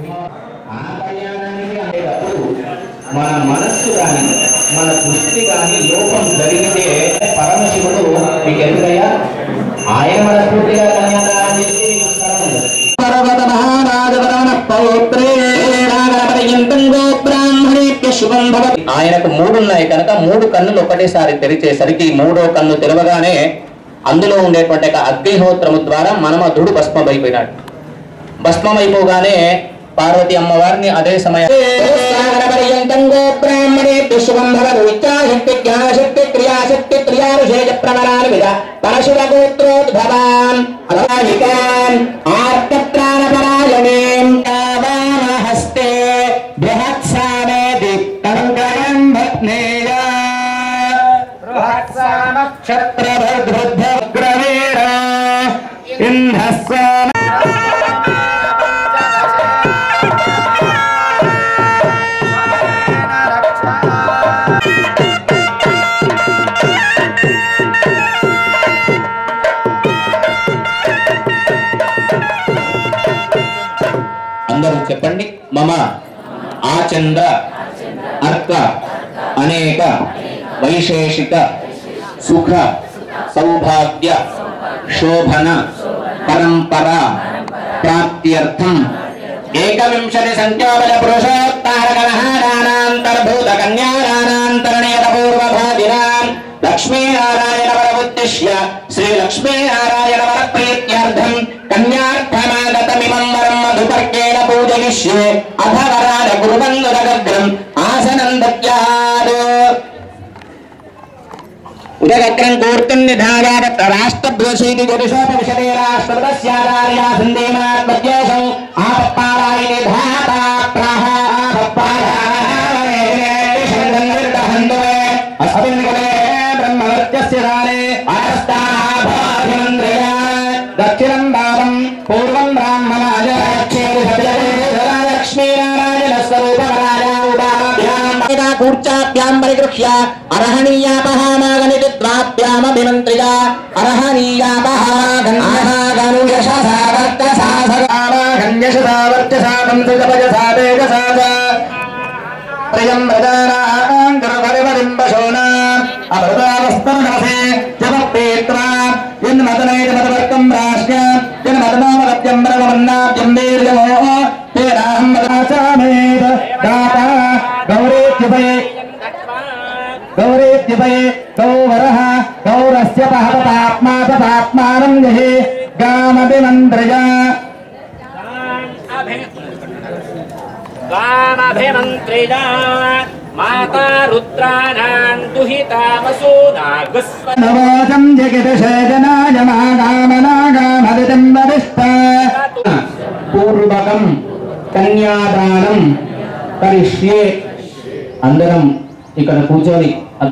ఆ కళ్యాణానికి అనేటప్పుడు మన మనస్సు కానీ మన దృష్టి కానీ లోపం జరిగితే పరమశివుడు మీకు ఎందుకయ్యా ఆయన మన పూర్తిగా కళ్యాణం చేసి మీకు స్థలం ఉండదు. పర్వత మహారాజవరణ పౌత్రే నాగరపర్యంతం గోబ్రాహ్మణేభ్య శుభం భవతి ఆయనకు మూడు ఉన్నాయి కనుక మూడు కన్నులు ఒకటేసారి తెరిచేసరికి మూడో కన్ను తెరవగానే అందులో ఉండేటువంటి ఒక అగ్నిహోత్రము ద్వారా మనమధుడు భస్మమైపోయినాడు భస్మమైపోగానే పార్వతి అమ్మవారిని అదే సమయం సాగరపర్యంతం గోబ్రాహ్మణేభ్య శుభం భవతు ఇచ్ఛాశక్తి జ్ఞానశక్తి క్రియాశక్తి క్రియారుషేజ ప్రవరాన్విద పరశుర గోత్రోద్భవాన్ అరాజికాన్ ఆర్తత్రాణపరాయణీం హస్తే బృహత్సామే దిక్తంగరం భగ్నేయ బృహత్సానక్షత్రభద్రుద్భగ్రవీర ఇంధస్సాన అందరూ చెప్పండి మమ ఆచంద్ర అర్క అనేక వైశేషిక సుఖ సౌభాగ్య శోభన పరంపర ప్రాప్త్యర్థం ఏకవింశతి సంఖ్యాబల పురుషోత్తారకమహారాణాంతర్భూత కన్యారాణాంతరణేత పూర్వభాదినాం లక్ష్మీనారాయణ వరముద్దిశ్య శ్రీ లక్ష్మీనారాయణ వర ప్రీత్యర్థం కన్యార్థమాగతమిమం వరం మధుపర్కేణ పూజయిష్యే అథ వరాన కురుబంధురగగ్రం ఆసనం దత్యాదు ఉదగత్రం కూర్తున్నిధాయాత రాష్ట్రభ్యోషీతి జ్యోతిషోపనిషదే రాష్ట్రపదస్యాదార్యా సందేమాత్మద్యేషం ఆపప్పారాయణి ధాత ప్రాహ ఆపప్పారాయణే అస్మిన్గలే బ్రహ్మవర్త్యస్య దానే అరస్తాభాభిమంద్రయ దక్షిణం భావం పూర్వం బ్రాహ్మణాయ దక్షిణి సత్యదేవరాయ లక్ష్మీనారాయణ స్వరూపరాయ ఉపాభ్యాం కూర్చాభ్యాం పరిగృహ్య అర్హణీయాపహామాగనితి ద్వాభ్యామభిమంత్రియ ప్రియం ప్రజానాం గురుపరిమలింబశోనా అమృతావస్తమనమసే జపపేత్రా యన్మదనైత మదవర్గం రాష్ట్ర యన్మదనోమగత్యం బ్రహ్మన్నాభ్యం వీర్యమో తేనాహం మదాసామేత దాత గౌరేత్యుపయే గౌరేత్యుపయే గౌవరః గౌరస్య పహపతాత్మా తపాత్మానం జహే గామభిమంత్రయ त्वामभिमन्त्रिणा माता रुद्राणाम् दुहिता वसूनागस्व నవాజం జగదశేజనాయ మాగామనాగామదితం వరిష్ట పూర్వకం కన్యాదానం కరిష్యే అందరం ఇక్కడ కూర్చొని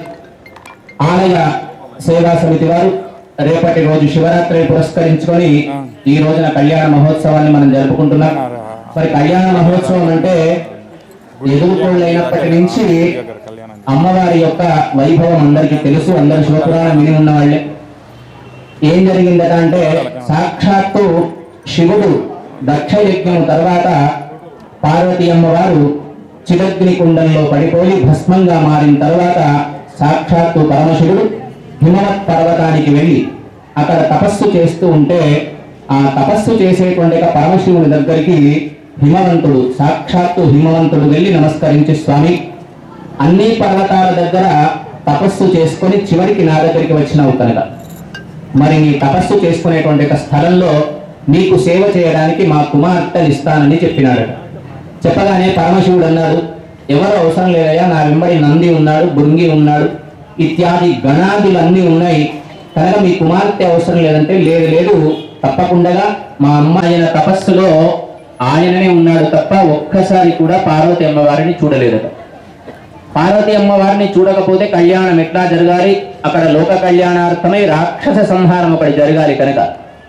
ఆలయ సేవా సమితి వారు రేపటి రోజు శివరాత్రి పురస్కరించుకొని ఈ రోజున కళ్యాణ మహోత్సవాన్ని మనం జరుపుకుంటున్నాం మరి కళ్యాణ మహోత్సవం అంటే ఎదుర్కొండైనప్పటి నుంచి అమ్మవారి యొక్క వైభవం అందరికీ తెలుసు అందరు శివపురాణం విని ఉన్న వాళ్ళే ఏం జరిగిందట అంటే సాక్షాత్తు శివుడు దక్ష యజ్ఞం తర్వాత పార్వతి అమ్మవారు చిరగ్ని కుండంలో పడిపోయి భస్మంగా మారిన తర్వాత సాక్షాత్తు పరమశివుడు హిమవత్ పర్వతానికి వెళ్ళి అక్కడ తపస్సు చేస్తూ ఉంటే ఆ తపస్సు చేసేటువంటి ఒక పరమశివుని దగ్గరికి హిమవంతుడు సాక్షాత్తు హిమవంతుడు వెళ్ళి నమస్కరించి స్వామి అన్ని పర్వతాల దగ్గర తపస్సు చేసుకొని చివరికి నా దగ్గరికి వచ్చినావు కనుక మరి నీ తపస్సు చేసుకునేటువంటి ఒక స్థలంలో నీకు సేవ చేయడానికి మా కుమార్తెలు ఇస్తానని చెప్పినాడు చెప్పగానే పరమశివుడు అన్నాడు ఎవరు అవసరం లేదయ్యా నా వెంబడి నంది ఉన్నాడు బృంగి ఉన్నాడు ఇత్యాది గణాదులన్నీ ఉన్నాయి కనుక మీ కుమార్తె అవసరం లేదంటే లేదు లేదు తప్పకుండా మా అమ్మ ఆయన తపస్సులో ఆయననే ఉన్నాడు తప్ప ఒక్కసారి కూడా పార్వతి అమ్మవారిని చూడలేదట పార్వతి అమ్మవారిని చూడకపోతే కళ్యాణం ఎట్లా జరగాలి అక్కడ లోక కళ్యాణార్థమై రాక్షస సంహారం ఒకటి జరగాలి కనుక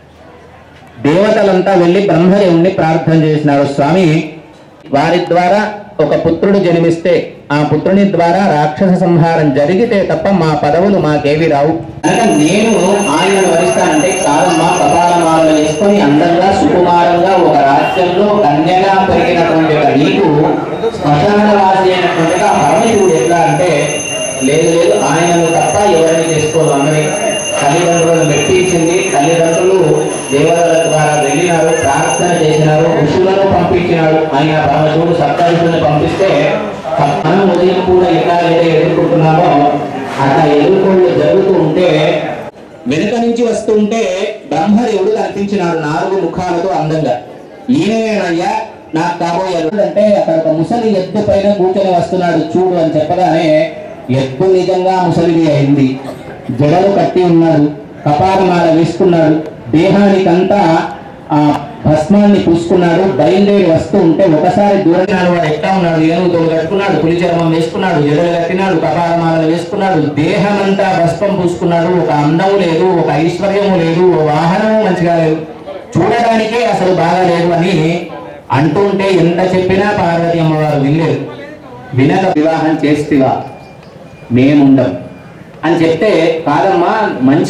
దేవతలంతా వెళ్ళి బ్రహ్మదేవుణ్ణి ప్రార్థన చేసినారు స్వామి వారి ద్వారా ఒక పుత్రుడు జన్మిస్తే ఆ పుత్రుని ద్వారా రాక్షస సంహారం జరిగితే తప్ప మా పదవులు మాకేవి రావు కనుక నేను ఆయనను వరిస్తానంటే కాలమ్మ కపాలమాలను వేసుకొని అందంగా సుకుమారంగా ఒక రాజ్యంలో కన్యగా పెరిగినటువంటి నీకు శ్మశానవాసి అయినటువంటి ఆ పరమశివుడు ఎట్లా అంటే లేదు లేదు ఆయనను తప్ప ఎవరిని చేసుకోరు అన్నది తల్లిదండ్రులను మెప్పించింది తల్లిదండ్రులు దేవతల ద్వారా వెళ్ళినారు ప్రార్థన చేసినారు ఋషులను పంపించినాడు ఆయన పరమశివుడు సప్తఋషులను పంపిస్తే మనం ఉదయం కూడా ఎట్లా అయితే ఎదుర్కొంటున్నామో అట్లా ఎదుర్కొంటూ జరుగుతూ ఉంటే వెనుక నుంచి వస్తూ ఉంటే బ్రహ్మదేవుడు కనిపించినాడు నాలుగు ముఖాలతో అందంగా ఈయనయ్యా నాకు కాబోయే అల్లుడు అంటే అక్కడ ఒక ముసలి ఎద్దు పైన కూర్చొని వస్తున్నాడు చూడు అని చెప్పగానే ఎద్దు నిజంగా ముసలిది అయింది జడలు కట్టి ఉన్నాడు కపాలమాల వేసుకున్నాడు దేహానికంతా ఆ భస్మాన్ని పూసుకున్నాడు బయలుదేరి వస్తూ ఉంటే ఒకసారి దూరం వాడు ఎట్లా ఉన్నాడు ఏనుగుతోలు కట్టుకున్నాడు పులి చర్మం వేసుకున్నాడు జడలు కట్టినాడు కపాలమాలలు వేసుకున్నాడు దేహమంతా భస్మం పూసుకున్నాడు ఒక అందము లేదు ఒక ఐశ్వర్యము లేదు ఓ వాహనము మంచిగా లేదు చూడడానికే అసలు బాగా లేదు అని అంటుంటే ఎంత చెప్పినా పార్వతి అమ్మవారు వినలేదు వినక వివాహం చేస్తేవా మేముండం అని చెప్తే కాదమ్మా మంచి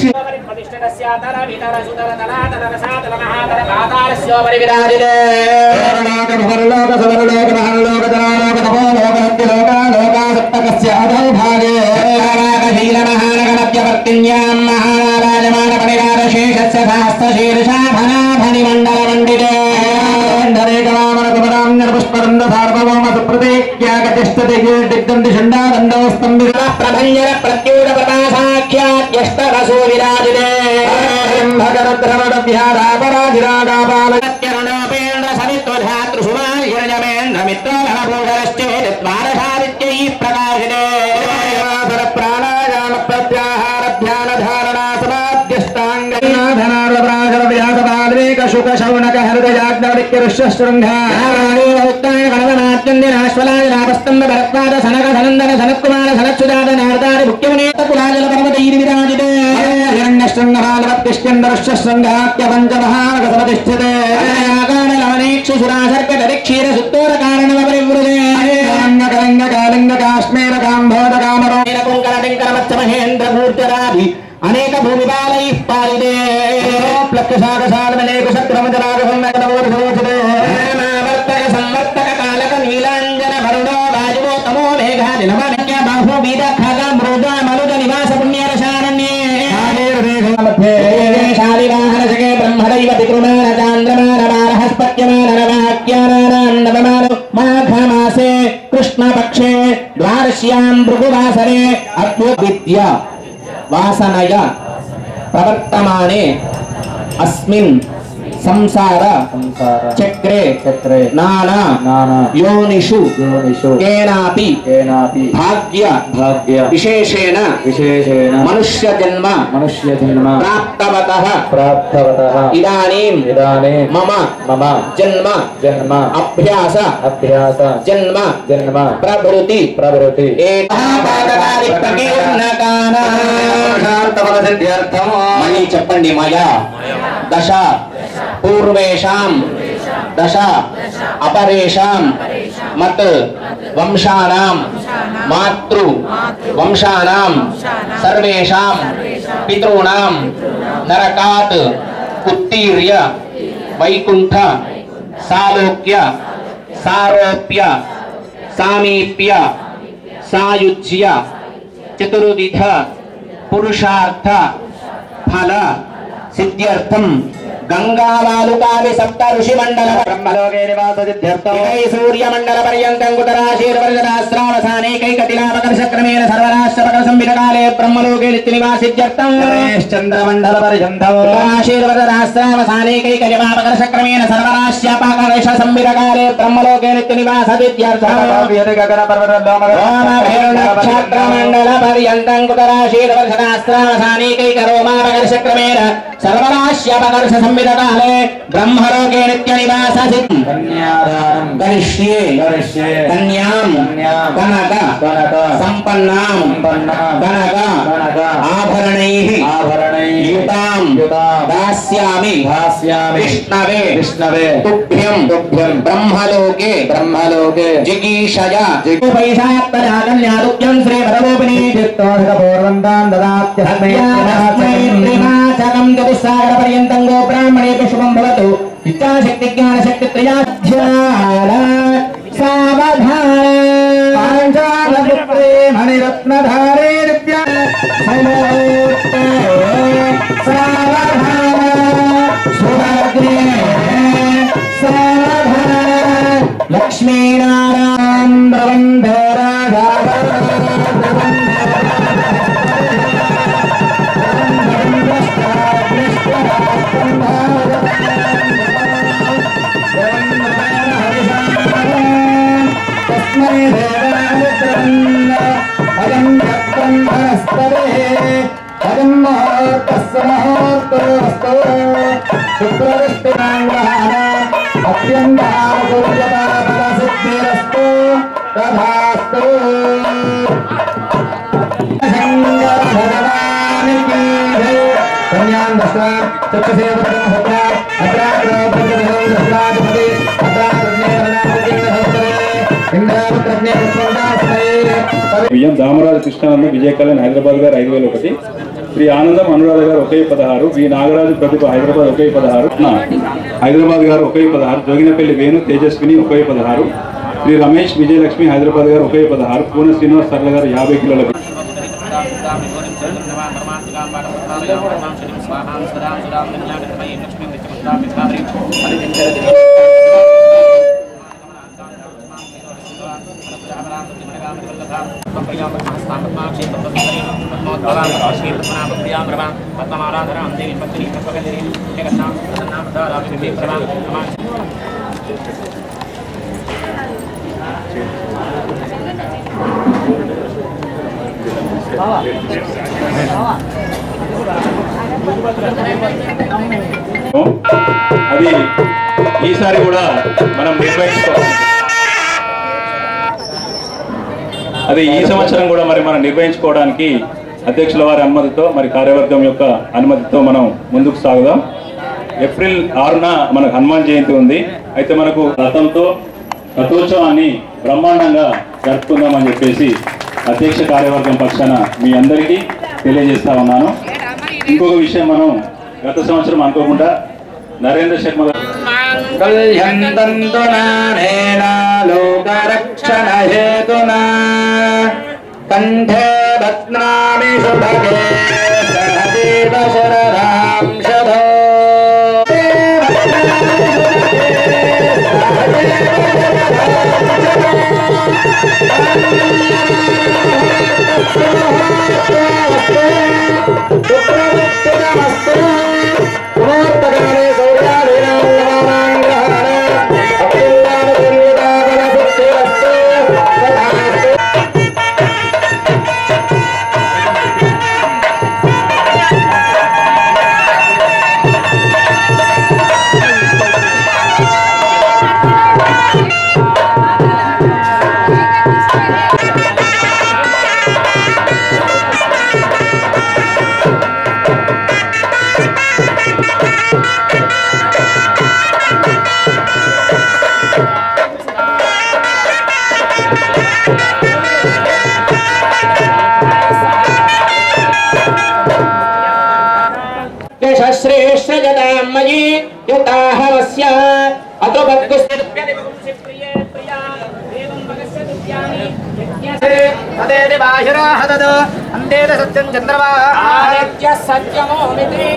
ప్రభంజన ప్రత్యూడ ప్రకాశాఖ్యాత్యష్టరసో విరాజితే రణోపేంద్ర సవిత్వధాతృషుమాహిరజమేంద్ర మిత్రగణభూషరశ్చేత్వారసారిత్యై ప్రకాశినే ప్రాణాయామ ప్రత్యాహార ధ్యాన ధారణా సమాధ్యష్టాంగ శుక శౌనక హృదయాగ్నవిక్య ృష్యశృంగారాశ్వందినాశ్వలాజలాపస్తంభ భరత్వాద సనక సనందన సనత్కుమార సనత్సుజాత నారదారి ముఖ్యమునే కులాజల పర్వతైరి విరాజితే హిరణ్యశృంగమాలవత్తిష్యందరుష్యశృంగాఖ్య పంచమహానక సమతిష్ఠతే ఆకారలవనేక్షు సురాసర్కటరి క్షీర సుత్తోర కారణవ పరివృతే కలంగ కాలింగ కాశ్మీర కాంభోద కామరో కుంకర టింకర మత్స్య మహేంద్ర మూర్తిరాది అనేక భూమిపాలై పాలిదే ప్లక్షసాగసాలమనేక శక్రమజరాగ సమ్మేళనమోది సమోచితే నామావర్తక సంవర్తక కాలక నీలాంజన వరుణో వాయువో తమో మేఘాది నమనక్య బాహు వీర ఖగ మృగ మనుజ నివాస పుణ్యరసారణ్యే శాలివాహన సగే బ్రహ్మదైవ పితృమాన చాంద్రమాన బారహస్పత్యమాన నవాక్యానానాం నవమాన మాఘమాసే కృష్ణపక్షే ద్వారశ్యాం భృగువాసరే అద్భుత వాసనయ ప్రవర్తమానే అస్మిన్ సంసార చక్రే చక్రే నానా నానా యోనిషు యోనిషు కేనాపి కేనాపి భాగ్య భాగ్య విశేషేణ విశేషేణ మనుష్య జన్మ మనుష్య జన్మ ప్రాప్తవత ప్రాప్తవతః ఇదానీం ఇదానే మమ మమ జన్మ జన్మ అభ్యాస అభ్యాస జన్మ జన్మ ప్రభృతి ప్రవృతి మళ్ళీ చెప్పండి మయా దశ పూర్వేషాం దశ అపరేషాం మత్ వంశానాం మాతృ వంశానాం సర్వేషాం పితॄణాం నరకాత్ ఉత్తీర్య వైకుంఠ సాలోక్య సారోప్య సామీప్య సాయుజ్య చతుర్విధ పురుషార్థ ఫల సిద్ధ్యర్థం గంగావాలుకావి సప్త ఋషి మండల బ్రహ్మలోకే నివాస సిద్ధ్యర్థం సూర్యమండల పర్యంతం కుతరాశీర్వర్షదాస్రావసానేకైకటిలాపకర్షక్రమేణ సర్వరాష్ట్రపకర సంవిధకాలే బ్రహ్మలోకే నిత్య నివాసిద్ధ్యర్థం చంద్రమండల పర్యంతం కుతరాశీర్వర్షదాస్రావసానేకైకటిలాపకర్షక్రమేణ సర్వరాష్ట్రపకర్ష సంవిధకాలే బ్రహ్మలోకే నిత్య నివాస సిద్ధ్యర్థం మండల పర్యంతం కుతరాశీర్వర్షదాస్రావసానేకైకరోమాపకర్షక్రమేణ సర్వరాశ్యపకర్ష సంవిధకాలే బ్రహ్మలోకే నిత్య నివాస కన్యాదానం గరిష్యే కరిష్యే కన్యాం కన్యాం కనక కనక సంపన్నాం సంపన్నాం కనక కనక ఆభరణైః ఆభరణైః యుతాం యుతాం దాస్యామి దాస్యామి విష్ణవే విష్ణవే తుభ్యం తుభ్యం బ్రహ్మలోకే బ్రహ్మలోకే జిగీషయ పైశాత్తరాకన్యాదుక్యం శ్రీ వరలోపిని పూర్వం తాం దదాత్యస్మై త్రిమాచకం చతుస్సాగర పర్యంతం గో బ్రాహ్మణేపి శుభం భవతు ఇచ్ఛాశక్తి జ్ఞాన శక్తి త్రయాధ్యాన సావధాన పాంచాలపుత్రే మణిరత్నధారే దివ్య సమోత్తే సావధాన సుభద్రే సావధాన లక్ష్మీనారాయణ వందే రాధా తస్మై దేవామిత్రన్న అయం చక్రంధరస్తరే అయం మహోర్తస్య మహోర్తోస్తు శుక్రవిష్ణునాంగాన అత్యంతానుకూల్యతాఫలసిద్ధిరస్తు తథాస్తు శంకర భగవానికి జై కన్యాం దృష్ట్వా చక్షుసేవకం హత్రా అత్రాగ్ర పంచదశం దశలాధిపతి అత్రాగ్రజ్ఞేరణాధిపతి ఇంద్రాపుత్రజ్ఞే పుష్పందాస్తయే బియ్యం దామరాజు కృష్ణానంద విజయ కళ్యాణ్ హైదరాబాద్ గారు ఐదు వేలు ఒకటి శ్రీ ఆనందం అనురాధ గారు ఒకే పదహారు వి నాగరాజు ప్రతిభ హైదరాబాద్ ఒకే పదహారు నా హైదరాబాద్ గారు ఒకే పదహారు జోగినపల్లి వేణు తేజస్విని ఒకే పదహారు శ్రీ రమేష్ విజయలక్ష్మి హైదరాబాద్ గారు ఒకే పదహారు పూర్ణ శ్రీనివాస్ సర్ల గారు యాభై కిలోల బియ్యం. అది ఈసారి కూడా మనం నిర్వహించుకోవాలి అది ఈ సంవత్సరం కూడా మరి మనం నిర్వహించుకోవడానికి అధ్యక్షుల వారి అనుమతితో మరి కార్యవర్గం యొక్క అనుమతితో మనం ముందుకు సాగుదాం ఏప్రిల్ ఆరున మనకు హనుమాన్ జయంతి ఉంది అయితే మనకు రథంతో రథోత్సవాన్ని బ్రహ్మాండంగా జరుపుకుందామని చెప్పేసి అధ్యక్ష కార్యవర్గం పక్షాన మీ అందరికీ తెలియజేస్తా ఉన్నాను ఇంకొక విషయం మనం గత సంవత్సరం అనుకోకుండా నరేంద్ర శర్మ గారు కల్యంతంతు నానేన లోకరక్షణ హేతునా కంఠే రత్నామి సుభగే సహదేవ శరరాం శధో యశ్రేష్ఠజదామయీ యుతాహవస్య అతో తదేది బాహిరాహదదు అందేద సత్యం చంద్రమా ఆదిత్య సత్యమో మిత్రి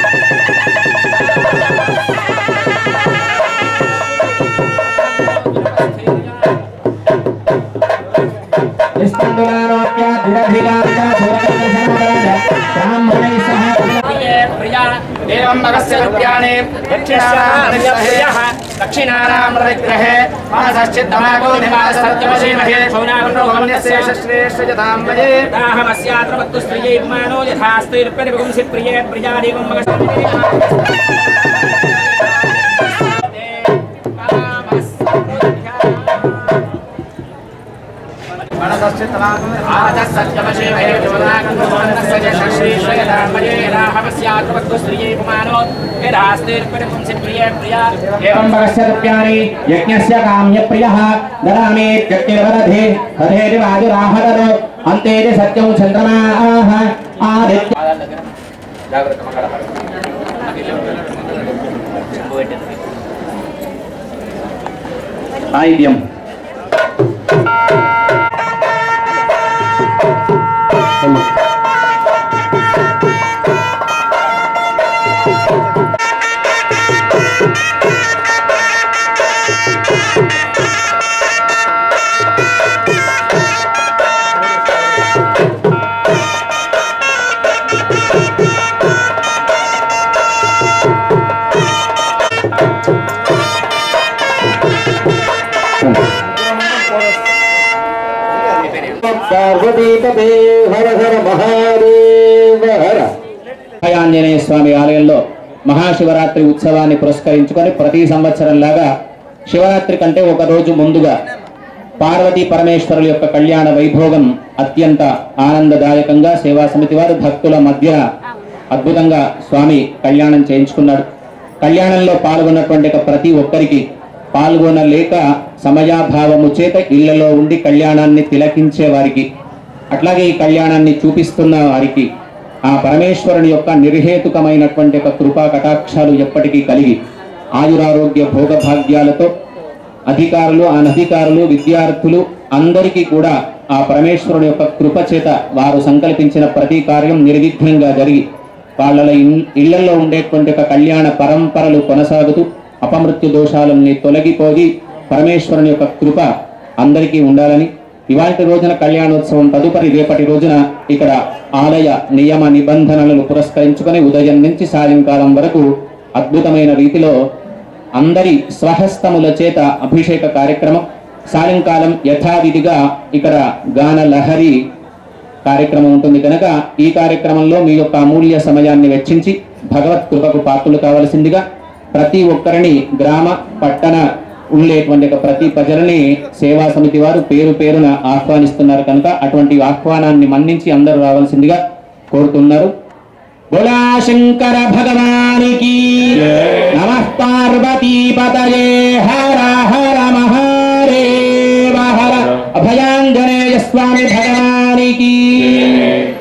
బ్రాహ్మణై సహ एवं मगस्य रुप्याणि दक्षिणारामृतः दक्षिणारामृतग्रहे मासश्चित्तमागोधिमासत्यमशीमहे शौनागुण्डोगमन्यस्य श्रेष्ठजतां भजे दाहमस्यात्र वक्तु स्त्रियै मानो यथास्त्रीर्प्यतिपुंसि प्रिये प्रियादेवं एवं भगस्य रुप्याणि यज्ञस्य काम्यप्रियः ददामि त्यक्तिर्वदधि हधेति वाजुराहदनु अन्तेति सत्यं चन्द्रमाः आदित्य ఆయుధ్యం పతే హర హర మహాదేవ హర ఆంజనేయ స్వామి ఆలయంలో మహాశివరాత్రి ఉత్సవాన్ని పురస్కరించుకొని ప్రతి సంవత్సరం లాగా శివరాత్రి కంటే ఒక రోజు ముందుగా పార్వతీ పరమేశ్వరుల యొక్క కళ్యాణ వైభోగం అత్యంత ఆనందదాయకంగా సేవా సమితి వారు భక్తుల మధ్య అద్భుతంగా స్వామి కళ్యాణం చేయించుకున్నాడు కళ్యాణంలో పాల్గొన్నటువంటి ఒక ప్రతి ఒక్కరికి పాల్గొనలేక సమయాభావము చేత ఇళ్లలో ఉండి కళ్యాణాన్ని తిలకించే వారికి అట్లాగే ఈ కళ్యాణాన్ని చూపిస్తున్న వారికి ఆ పరమేశ్వరుని యొక్క నిర్హేతుకమైనటువంటి ఒక కృపా కటాక్షాలు ఎప్పటికీ కలిగి ఆయురారోగ్య భోగభాగ్యాలతో అధికారులు అనధికారులు విద్యార్థులు అందరికీ కూడా ఆ పరమేశ్వరుని యొక్క కృప చేత వారు సంకల్పించిన ప్రతి కార్యం నిర్విఘ్నంగా జరిగి వాళ్ళ ఇన్- ఇళ్లలో ఉండేటువంటి ఒక కళ్యాణ పరంపరలు కొనసాగుతూ అపమృత్యు దోషాలన్నీ తొలగిపోయి పరమేశ్వరుని యొక్క కృప అందరికీ ఉండాలని ఇవాటి రోజున కళ్యాణోత్సవం తదుపరి రేపటి రోజున ఇక్కడ ఆలయ నియమ నిబంధనలను పురస్కరించుకొని ఉదయం నుంచి సాయంకాలం వరకు అద్భుతమైన రీతిలో అందరి స్వహస్తముల చేత అభిషేక కార్యక్రమం సాయంకాలం యథావిధిగా ఇక్కడ గాన లహరి కార్యక్రమం ఉంటుంది కనుక ఈ కార్యక్రమంలో మీ యొక్క అమూల్య సమయాన్ని వెచ్చించి భగవత్ కృపకు పాత్రలు కావలసిందిగా ప్రతి ఒక్కరిని గ్రామ పట్టణ ఉండేటువంటి ఒక ప్రతి ప్రజలని సేవా సమితి వారు పేరు పేరున ఆహ్వానిస్తున్నారు కనుక అటువంటి ఆహ్వానాన్ని మన్నించి అందరూ రావాల్సిందిగా కోరుతున్నారు బోలా శంకర భగవానికి నమ పార్వతీ పతయే